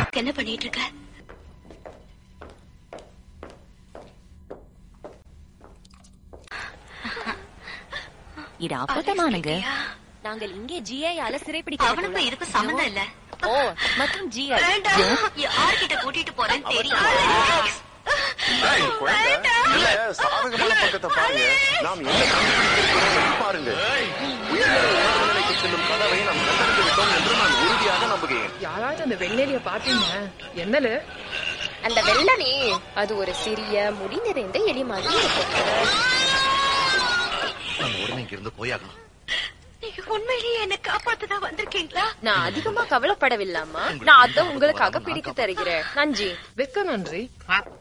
என்ன பண்ணிட்டு இருக்க இது அப்பட்டமானுங்க அப்படியா? நாங்கள் இங்கே ஜிஐயால அவனுக்கும் சிறைப்பிடிக்க இதுக்கும் சம்மந்தம் இல்ல ஓ மற்றும் ஜிஐ வேண்டாம் யார்கிட்ட கூட்டிட்டு போறேன்னு தெரியும் ஏய், குழந்தை, இல்ல, சாதகமான பக்கத்தை பாருங்க நாம் என்ன கண்டுபிடித்திருக்கிறோம் என்று பாருங்க உயர்ந்த உணர்வுகளுக்கு செல்லும் கதவை நாம் கண்டறிந்து விட்டோம் என்று நான் உறுதியாக நம்புகிறேன் யாராவது அந்த வெள்ளெலிய பாத்தீங்க என்னல அந்த வெள்ளனி அது ஒரு சிறிய முடி நிறைந்த எலி மாதிரி இருக்கும் நம்ம உடனே இங்கிருந்து போயாகணும் நீங்க உண்மையிலேயே என்ன காப்பாத்ததான் வந்திருக்கீங்களா நான் அதிகமா கவலைப்படவில்லாமா நான் அத உங்களுக்காக பிடித்து தருகிறேன் நன்றி வெக்க நன்றி